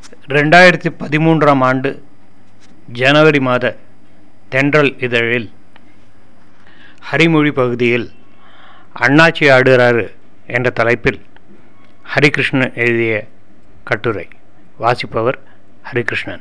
ரெண்டாயிரத்தி பதிமூன்றாம் ஆண்டு ஜனவரி மாத தென்றல் இதழில் ஹரிமொழி பகுதியில் அண்ணாச்சி ஆடுறாரு என்ற தலைப்பில் ஹரிகிருஷ்ணன் எழுதிய கட்டுரை வாசிப்பவர் ஹரிகிருஷ்ணன்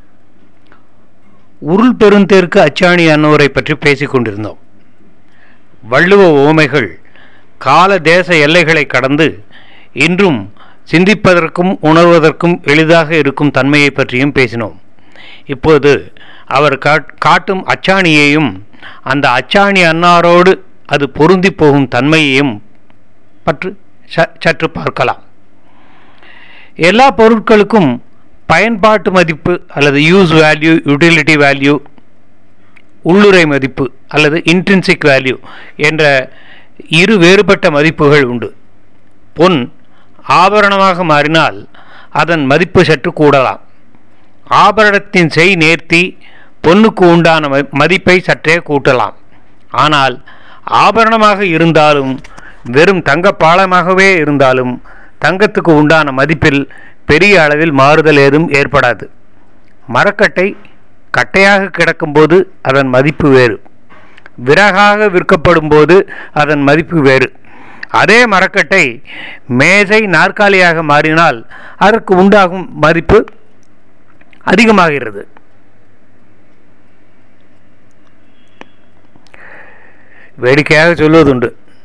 உருள் பெருந்தேருக்கு அச்சாணி அன்னோரை பற்றி பேசிக் கொண்டிருந்தோம் வள்ளுவ ஓமைகள் கால தேச எல்லைகளை கடந்து இன்றும் சிந்திப்பதற்கும் உணர்வதற்கும் எளிதாக இருக்கும் தன்மையை பற்றியும் பேசினோம் இப்போது அவர் காட்டும் அச்சாணியையும் அந்த அச்சாணி அன்னாரோடு அது பொருந்தி போகும் தன்மையையும் பற்றி சற்று பார்க்கலாம் எல்லா பொருட்களுக்கும் பயன்பாட்டு மதிப்பு அல்லது யூஸ் வேல்யூ யூட்டிலிட்டி வேல்யூ உள்ளுரை மதிப்பு அல்லது இன்ட்ரின்சிக் வேல்யூ என்ற இரு வேறுபட்ட மதிப்புகள் உண்டு பொன் ஆபரணமாக மாறினால் அதன் மதிப்பு சற்று கூடலாம் ஆபரணத்தின் செய் நேர்த்தி பொன்னுக்கு உண்டான மதிப்பை சற்றே கூட்டலாம் ஆனால் ஆபரணமாக இருந்தாலும் வெறும் தங்க பாலமாகவே இருந்தாலும் தங்கத்துக்கு உண்டான மதிப்பில் பெரிய அளவில் மாறுதல் ஏதும் ஏற்படாது மரக்கட்டை கட்டையாக கிடக்கும்போது அதன் மதிப்பு வேறு விறகாக விற்கப்படும் போது அதன் மதிப்பு வேறு அதே மரக்கட்டை மேசை நாற்காலியாக மாறினால் அதற்கு உண்டாகும் மதிப்பு அதிகமாகிறது வேடிக்கையாக சொல்வதுண்டு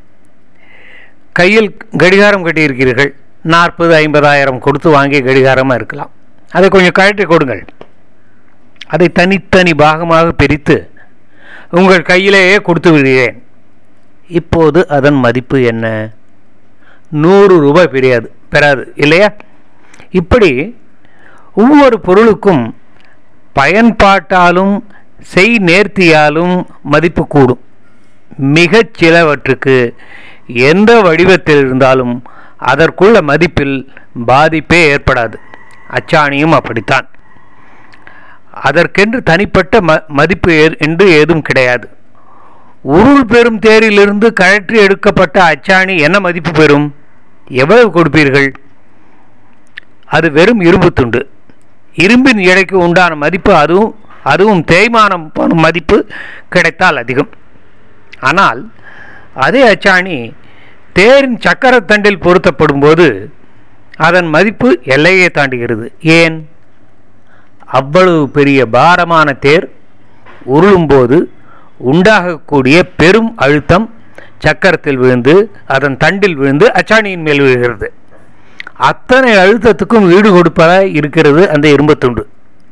கையில் கடிகாரம் கட்டியிருக்கிறீர்கள் நாற்பது ஐம்பதாயிரம் கொடுத்து வாங்கிய கடிகாரமாக இருக்கலாம் அதை கொஞ்சம் கழற்றி கொடுங்கள் அதை தனித்தனி பாகமாக பிரித்து உங்கள் கையிலேயே கொடுத்து விடுகிறேன் இப்போது அதன் மதிப்பு என்ன நூறு ரூபாய் பெரியாது பெறாது இல்லையா இப்படி ஒவ்வொரு பொருளுக்கும் பயன்பாட்டாலும் செய் நேர்த்தியாலும் மதிப்பு கூடும் மிகச் சிலவற்றுக்கு எந்த வடிவத்தில் இருந்தாலும் அதற்குள்ள மதிப்பில் பாதிப்பே ஏற்படாது அச்சாணியும் அப்படித்தான் அதற்கென்று தனிப்பட்ட ம மதிப்பு என்று ஏதும் கிடையாது உருள் பெறும் தேரிலிருந்து கழற்றி எடுக்கப்பட்ட அச்சாணி என்ன மதிப்பு பெறும் எவ்வளவு கொடுப்பீர்கள் அது வெறும் இரும்பு துண்டு இரும்பின் எடைக்கு உண்டான மதிப்பு அதுவும் அதுவும் தேய்மானம் மதிப்பு கிடைத்தால் அதிகம் ஆனால் அதே அச்சாணி தேரின் சக்கரத்தண்டில் பொருத்தப்படும் போது அதன் மதிப்பு எல்லையை தாண்டுகிறது ஏன் அவ்வளவு பெரிய பாரமான தேர் உருளும்போது உண்டாகக்கூடிய பெரும் அழுத்தம் சக்கரத்தில் விழுந்து அதன் தண்டில் விழுந்து அச்சாணியின் மேல் விழுகிறது அத்தனை அழுத்தத்துக்கும் ஈடு கொடுப்பதாக இருக்கிறது அந்த இரும்பத்துண்டு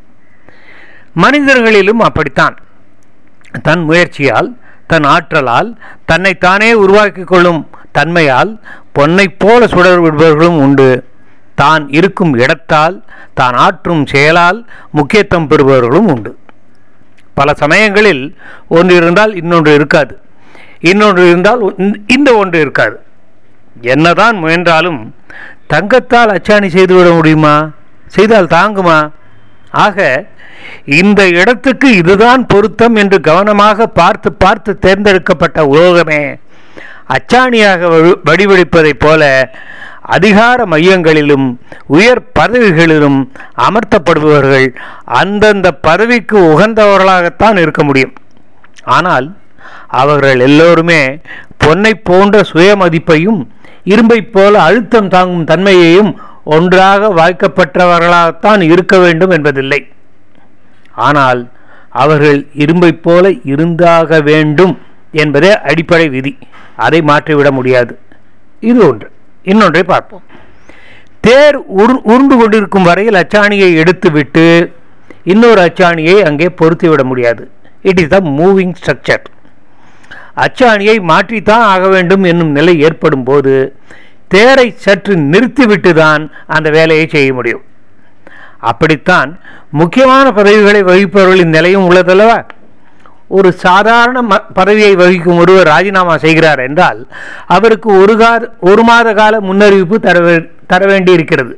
மனிதர்களிலும் அப்படித்தான் தன் முயற்சியால் தன் ஆற்றலால் தன்னைத்தானே உருவாக்கி கொள்ளும் தன்மையால் பொன்னைப் போல சுடர் விடுபவர்களும் உண்டு தான் இருக்கும் இடத்தால் தான் ஆற்றும் செயலால் முக்கியத்துவம் பெறுபவர்களும் உண்டு பல சமயங்களில் ஒன்று இருந்தால் இன்னொன்று இருக்காது இன்னொன்று இருந்தால் இந்த ஒன்று இருக்காது என்னதான் முயன்றாலும் தங்கத்தால் அச்சாணி செய்துவிட முடியுமா செய்தால் தாங்குமா ஆக இந்த இடத்துக்கு இதுதான் பொருத்தம் என்று கவனமாக பார்த்து பார்த்து தேர்ந்தெடுக்கப்பட்ட உலோகமே அச்சாணியாக வடிவெடுப்பதைப் போல அதிகார மையங்களிலும் உயர் பதவிகளிலும் அமர்த்தப்படுபவர்கள் அந்தந்த பதவிக்கு உகந்தவர்களாகத்தான் இருக்க முடியும் ஆனால் அவர்கள் எல்லோருமே பொன்னை போன்ற சுயமதிப்பையும் இரும்பைப் போல அழுத்தம் தாங்கும் தன்மையையும் ஒன்றாக வாய்க்கப்பட்டவர்களாகத்தான் இருக்க வேண்டும் என்பதில்லை ஆனால் அவர்கள் இரும்பைப் போல இருந்தாக வேண்டும் என்பதே அடிப்படை விதி அதை மாற்றிவிட முடியாது இது ஒன்று இன்னொன்றை பார்ப்போம் தேர் உரு உருண்டு கொண்டிருக்கும் வரையில் அச்சாணியை எடுத்துவிட்டு இன்னொரு அச்சாணியை அங்கே பொருத்திவிட முடியாது it is the moving structure அச்சாணியை மாற்றித்தான் ஆக வேண்டும் என்னும் நிலை ஏற்படும் போது தேரை சற்று நிறுத்திவிட்டு தான் அந்த வேலையை செய்ய முடியும் அப்படித்தான் முக்கியமான பதவிகளை வகிப்பவர்களின் நிலையும் உள்ளதல்லவா ஒரு சாதாரண ம பதவியை வகிக்கும் ஒருவர் ராஜினாமா செய்கிறார் என்றால் அவருக்கு ஒரு கால ஒரு மாத கால முன்னறிவிப்பு தர தர வேண்டியிருக்கிறது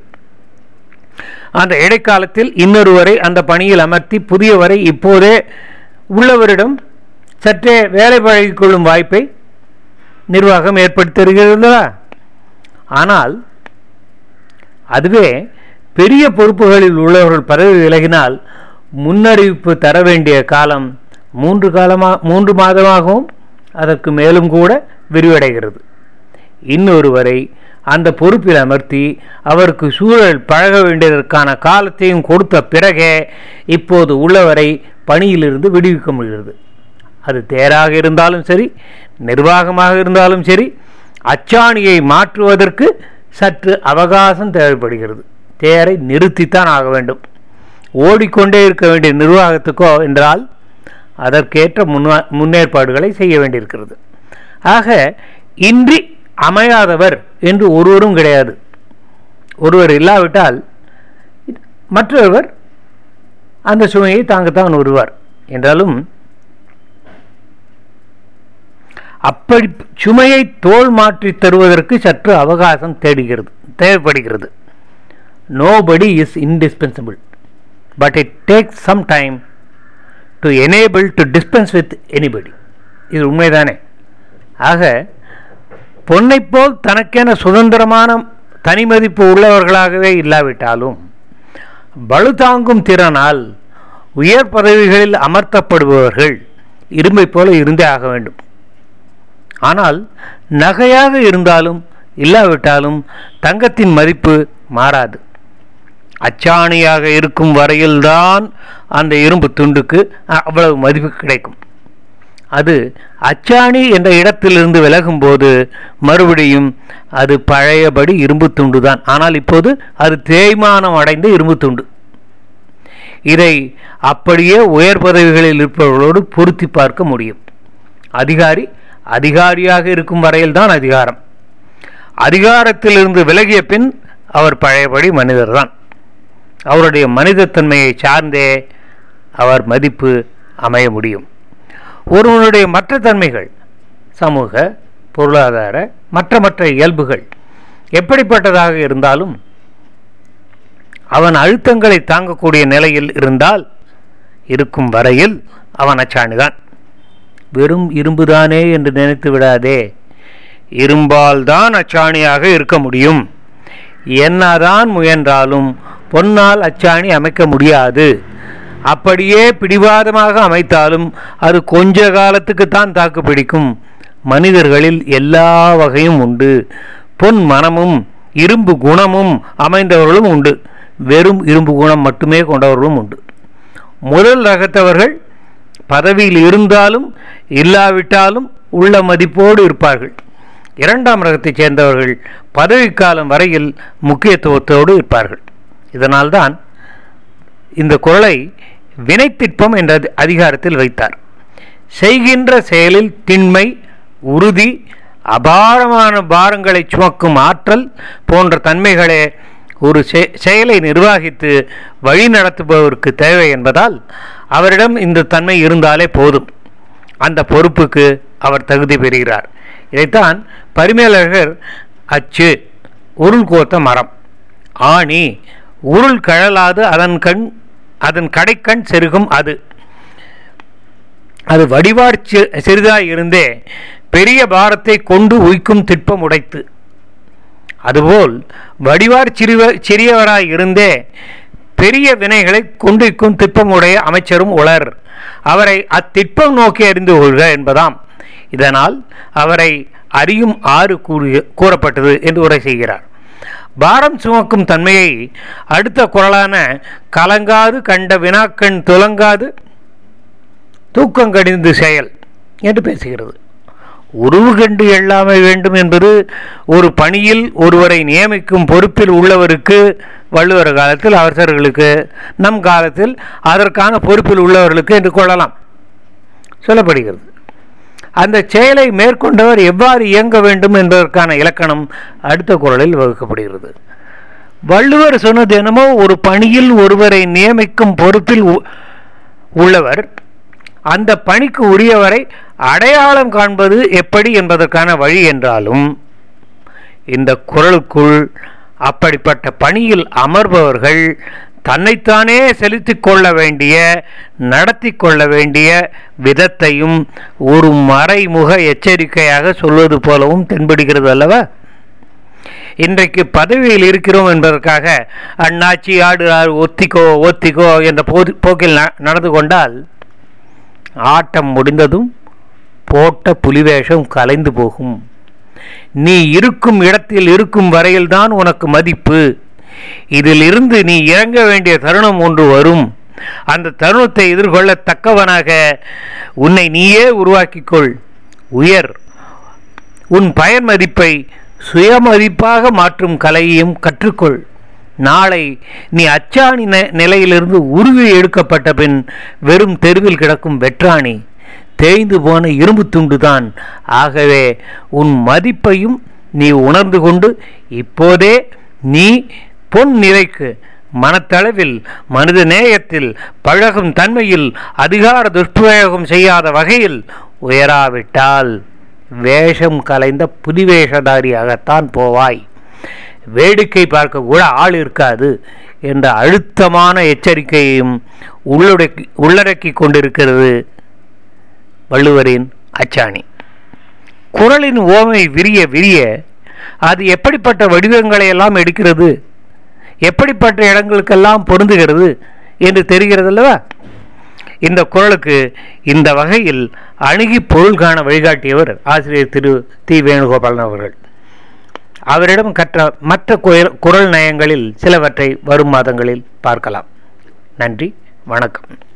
அந்த இடைக்காலத்தில் இன்னொருவரை அந்த பணியில் அமர்த்தி புதியவரை இப்போதே உள்ளவரிடம் சற்றே வேலை பழகிக்கொள்ளும் வாய்ப்பை நிர்வாகம் ஏற்படுத்தி தருகிறதா ஆனால் அதுவே பெரிய பொறுப்புகளில் உள்ளவர்கள் பதவி விலகினால் முன்னறிவிப்பு தர வேண்டிய காலம் மூன்று காலமா மூன்று மாதமாகவும் அதற்கு மேலும் கூட விரிவடைகிறது இன்னொருவரை அந்த பொறுப்பில் அமர்த்தி அவருக்கு சூழல் பழக வேண்டியதற்கான காலத்தையும் கொடுத்த பிறகே இப்போது உள்ளவரை பணியிலிருந்து விடுவிக்க முடிகிறது அது தேராக இருந்தாலும் சரி நிர்வாகமாக இருந்தாலும் சரி அச்சாணியை மாற்றுவதற்கு சற்று அவகாசம் தேவைப்படுகிறது தேரை நிறுத்தித்தான் ஆக வேண்டும் ஓடிக்கொண்டே இருக்க வேண்டிய நிர்வாகத்துக்கோ என்றால் அதற்கேற்ற முன்னா முன்னேற்பாடுகளை செய்ய வேண்டியிருக்கிறது ஆக இன்றி அமையாதவர் என்று ஒருவரும் கிடையாது ஒருவர் இல்லாவிட்டால் மற்றொருவர் அந்த சுமையை தாங்கத்தான் வருவார் என்றாலும் அப்படி சுமையை தோல் மாற்றி தருவதற்கு சற்று அவகாசம் தேடுகிறது தேவைப்படுகிறது nobody is indispensable but it takes some time to enable to dispense with anybody இது உண்மைதானே ஆக பொன்னைப் போல் தனக்கென சுதந்திரமான தனிமதிப்பு உள்ளவர்களாகவே இல்லாவிட்டாலும் பளு தாங்கும் திறனால் உயர் பதவிகளில் அமர்த்தப்படுபவர்கள் இரும்பை போல இருந்தே ஆக வேண்டும் ஆனால் நகையாக இருந்தாலும் இல்லாவிட்டாலும் தங்கத்தின் மதிப்பு மாறாது அச்சாணியாக இருக்கும் வரையில்தான் அந்த இரும்பு துண்டுக்கு அவ்வளவு மதிப்பு கிடைக்கும் அது அச்சாணி என்ற இடத்திலிருந்து விலகும்போது மறுபடியும் அது பழையபடி இரும்பு துண்டு தான் ஆனால் இப்போது அது தேய்மானம் அடைந்த இரும்பு துண்டு இதை அப்படியே உயர் பதவிகளில் இருப்பவர்களோடு பொருத்தி பார்க்க முடியும் அதிகாரி அதிகாரியாக இருக்கும் வரையில்தான் அதிகாரம் அதிகாரத்திலிருந்து விலகிய பின் அவர் பழையபடி மனிதர்தான் அவருடைய மனிதத்தன்மையை சார்ந்தே அவர் மதிப்பு அமைய முடியும் ஒருவனுடைய மற்ற தன்மைகள் சமூக பொருளாதார மற்ற மற்ற இயல்புகள் எப்படிப்பட்டதாக இருந்தாலும் அவன் அழுத்தங்களை தாங்கக்கூடிய நிலையில் இருந்தால் இருக்கும் வரையில் அவன் அச்சாணிதான் வெறும் இரும்புதானே என்று நினைத்து விடாதே இரும்பால் தான் அச்சாணியாக இருக்க முடியும் என்னதான் முயன்றாலும் பொன்னால் அச்சாணி அமைக்க முடியாது அப்படியே பிடிவாதமாக அமைத்தாலும் அது கொஞ்ச காலத்துக்கு தான் தாக்கு பிடிக்கும் மனிதர்களில் எல்லா வகையும் உண்டு பொன் மனமும் இரும்பு குணமும் அமைந்தவர்களும் உண்டு வெறும் இரும்பு குணம் மட்டுமே கொண்டவர்களும் உண்டு முதல் ரகத்தவர்கள் பதவியில் இருந்தாலும் இல்லாவிட்டாலும் உள்ள மதிப்போடு இருப்பார்கள் இரண்டாம் ரகத்தைச் சேர்ந்தவர்கள் பதவிக்காலம் வரையில் முக்கியத்துவத்தோடு இருப்பார்கள் இதனால்தான் இந்த குரலை வினைத்திட்பம் என்ற அதிகாரத்தில் வைத்தார் செய்கின்ற செயலில் திண்மை உறுதி அபாரமான பாரங்களை சுமக்கும் ஆற்றல் போன்ற தன்மைகளே ஒரு செயலை நிர்வாகித்து வழி நடத்துபவருக்கு தேவை என்பதால் அவரிடம் இந்த தன்மை இருந்தாலே போதும் அந்த பொறுப்புக்கு அவர் தகுதி பெறுகிறார் இதைத்தான் பரிமேலழகர் அச்சு உருள் கோத்த மரம் ஆணி உருள் கழலாது அதன் கண் அதன் கடைக்கண் செருகும் அது அது வடிவார் சிறிதாய் இருந்தே பெரிய பாரத்தை கொண்டு உய்க்கும் திட்பம் உடைத்து அதுபோல் வடிவார் சிறிவ சிறியவராய் இருந்தே பெரிய வினைகளை கொண்டிருக்கும் திட்பமுடைய அமைச்சரும் உளர் அவரை அத்திட்பம் நோக்கி அறிந்து கொள்க என்பதாம் இதனால் அவரை அறியும் ஆறு கூறிய கூறப்பட்டது என்று உரை செய்கிறார் பாரம் சுமக்கும் தன்மையை அடுத்த குரலான கலங்காது கண்ட வினாக்கண் துலங்காது தூக்கம் கடிந்து செயல் என்று பேசுகிறது உருவு கண்டு எள்ளாமை வேண்டும் என்பது ஒரு பணியில் ஒருவரை நியமிக்கும் பொறுப்பில் உள்ளவருக்கு வள்ளுவர் காலத்தில் அரசர்களுக்கு நம் காலத்தில் அதற்கான பொறுப்பில் உள்ளவர்களுக்கு என்று கொள்ளலாம் சொல்லப்படுகிறது அந்த செயலை மேற்கொண்டவர் எவ்வாறு இயங்க வேண்டும் என்பதற்கான இலக்கணம் அடுத்த குரலில் வகுக்கப்படுகிறது வள்ளுவர் சொன்னது என்னமோ ஒரு பணியில் ஒருவரை நியமிக்கும் பொறுப்பில் உள்ளவர் அந்த பணிக்கு உரியவரை அடையாளம் காண்பது எப்படி என்பதற்கான வழி என்றாலும் இந்த குரலுக்குள் அப்படிப்பட்ட பணியில் அமர்பவர்கள் தன்னைத்தானே செலுத்தி கொள்ள வேண்டிய நடத்தி கொள்ள வேண்டிய விதத்தையும் ஒரு மறைமுக எச்சரிக்கையாக சொல்வது போலவும் தென்படுகிறது அல்லவா இன்றைக்கு பதவியில் இருக்கிறோம் என்பதற்காக அண்ணாச்சி ஆடு ஆடு, ஒத்திக்கோ ஒத்திக்கோ என்ற போது போக்கில் ந- நடந்து கொண்டால் ஆட்டம் முடிந்ததும் போட்ட புலிவேஷம் கலைந்து போகும் நீ இருக்கும் இடத்தில் இருக்கும் வரையில்தான் உனக்கு மதிப்பு இதில் இருந்து நீ இறங்க வேண்டிய தருணம் ஒன்று வரும் அந்த தருணத்தை எதிர்கொள்ள தக்கவனாக உன்னை நீயே உருவாக்கிக்கொள் உயர் உன் பயன் மதிப்பை சுயமதிப்பாக மாற்றும் கலையையும் கற்றுக்கொள் நாளை நீ அச்சாணி நி- நிலையிலிருந்து உருவி எடுக்கப்பட்ட பின் வெறும் தெருவில் கிடக்கும் வெற்றாணி தேய்ந்து போன இரும்பு துண்டுதான் ஆகவே உன் மதிப்பையும் நீ உணர்ந்து கொண்டு இப்போதே நீ பொன் நிறைக்கு மனத்தளவில் மனித நேயத்தில் பழகும் தன்மையில் அதிகார துஷ்பிரயோகம் செய்யாத வகையில் உயராவிட்டால் வேஷம் கலைந்த புதிவேஷதாரியாகத்தான் போவாய் வேடிக்கை பார்க்க கூட ஆள் இருக்காது என்ற அழுத்தமான எச்சரிக்கையையும் உள்ளடக்கி உள்ளடக்கி கொண்டிருக்கிறது வள்ளுவரின் அச்சாணி குரலின் ஓமை விரிய விரிய அது எப்படிப்பட்ட வடிவங்களை எல்லாம் எடுக்கிறது எப்படிப்பட்ட இடங்களுக்கெல்லாம் பொருந்துகிறது என்று தெரிகிறது அல்லவா இந்த குரலுக்கு இந்த வகையில் அணுகி பொருள் காண வழிகாட்டியவர் ஆசிரியர் திரு தி வேணுகோபாலன் அவர்கள் அவரிடம் கற்ற மற்ற குயல்- குரல் நயங்களில் சிலவற்றை வரும் மாதங்களில் பார்க்கலாம் நன்றி வணக்கம்